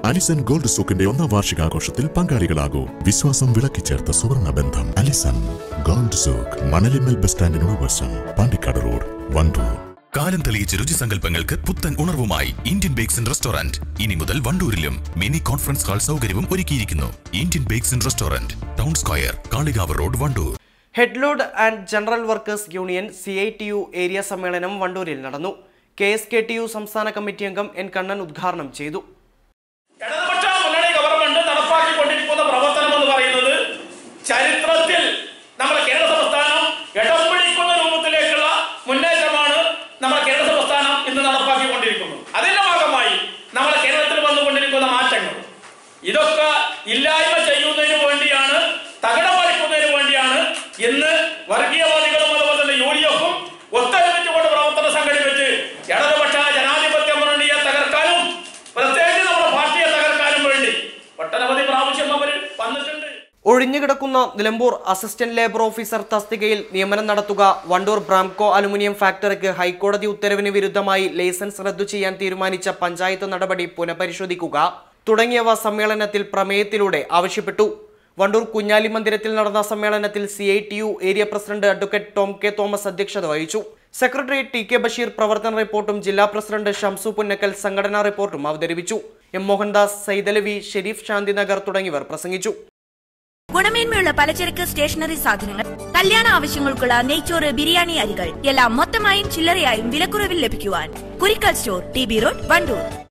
Allison gold സൂക്കിന്റെ ഒന്നാം വാർഷികാഘോഷത്തിൽ പങ്കാളികളാകൂ വിശ്വാസം വിളക്കിച്ചേർത്ത സുവർണ ബന്ധം അലിസൺ ഗോൾഡ് സൂക്ക് മണലിമൽ ബസ് സ്റ്റാൻഡിനോട് വശം പാണ്ടിക്കാട് റോഡ് വണ്ടൂർ കാലം തെളിയിച്ച രുചിസങ്കല്പങ്ങൾക്ക് പുത്തൻ ഉണർവുമായി ഇന്ത്യൻ ബേക്സ് ആൻഡ് റെസ്റ്റോറന്റ് ഇനി മുതൽ വണ്ടൂരിലും മിനി കോൺഫറൻസ് ഹാൾ സൗകര്യവും ഒരുക്കിയിരിക്കുന്നു Indian bakes and restaurant town square Kalikavu road Wandoor headload and general workers union C I T U area സമ്മേളനം വണ്ടൂരിൽ നടന്നു K S K T U സംസ്ഥാന കമ്മിറ്റി അംഗം എൻ കണ്ണൻ ഉദ്ഘാടനം ചെയ്തു ഇടതുപക്ഷ മുന്നണി ഗവൺമെന്റ് നടപ്പാക്കിക്കൊണ്ടിരിക്കുന്ന പ്രവർത്തനം എന്ന് പറയുന്നത് ചരിത്രത്തിൽ നമ്മുടെ കേരള സംസ്ഥാനം ഇടം പിടിക്കുന്ന രൂപത്തിലേക്കുള്ള മുന്നേറ്റമാണ് നമ്മുടെ കേരള സംസ്ഥാനം ഇന്ന് നടപ്പാക്കിക്കൊണ്ടിരിക്കുന്നത് അതിന്റെ ഭാഗമായി നമ്മുടെ കേരളത്തിൽ വന്നുകൊണ്ടിരിക്കുന്ന മാറ്റങ്ങൾ ഇതൊക്കെ ഇല്ലായ്മ ചെയ്യുന്നതിന് വേണ്ടിയാണ് തകിടം മറിക്കുന്നതിന് വേണ്ടിയാണ് ഇന്ന് വർഗീയവാദികളും അതുപോലെ തന്നെ യു ഡി എഫും ഒത്തൊരുമിച്ചുകൊണ്ട് പ്രവർത്തനം സംഘടിപ്പിച്ച് ഇടതുപക്ഷ ജനാധിപത്യ മുന്നണിയെ തകർക്കാനും പ്രത്യേകിച്ച് നമ്മുടെ പാർട്ടിയെ തകർക്കാനും വേണ്ടി ഒട്ടനവധി പ്രാവശ്യം അവർ വന്നിട്ടുണ്ട് ഒഴിഞ്ഞുകിടക്കുന്ന നിലമ്പൂർ അസിസ്റ്റന്റ് ലേബർ ഓഫീസർ തസ്തികയിൽ നിയമനം നടത്തുക വണ്ടൂർ ബ്രാംകോ അലുമിനിയം ഫാക്ടറിക്ക് ഹൈക്കോടതി ഉത്തരവിന് വിരുദ്ധമായി ലൈസൻസ് റദ്ദു ചെയ്യാൻ തീരുമാനിച്ച പഞ്ചായത്ത് നടപടി പുനഃപരിശോധിക്കുക തുടങ്ങിയവ സമ്മേളനത്തിൽ പ്രമേയത്തിലൂടെ ആവശ്യപ്പെട്ടു വണ്ടൂർ കുഞ്ഞാലി മന്ദിരത്തിൽ നടന്ന സമ്മേളനത്തിൽ C I T U area president advocate Tom K Thomas അധ്യക്ഷത വഹിച്ചു സെക്രട്ടറി ടി കെ ബഷീർ പ്രവർത്തന റിപ്പോർട്ടും ജില്ലാ പ്രസിഡന്റ് ഷംസു പുന്നക്കൽ സംഘടനാ റിപ്പോർട്ടും അവതരിപ്പിച്ചു എം മോഹൻദാസ് സൈതലവി ഷെരീഫ് ശാന്തിനഗർ തുടങ്ങിയവർ പ്രസംഗിച്ചു ഗുണമേന്മയുള്ള പലചരക്ക് സ്റ്റേഷനറി സാധനങ്ങൾ കല്യാണ ആവശ്യങ്ങൾക്കുള്ള നെയ്ച്ചോറ് ബിരിയാണി അരികൾ എല്ലാം മൊത്തമായും ചില്ലറയായും വിലക്കുറവിൽ ലഭിക്കുവാൻ Kurikkal store T B road Wandoor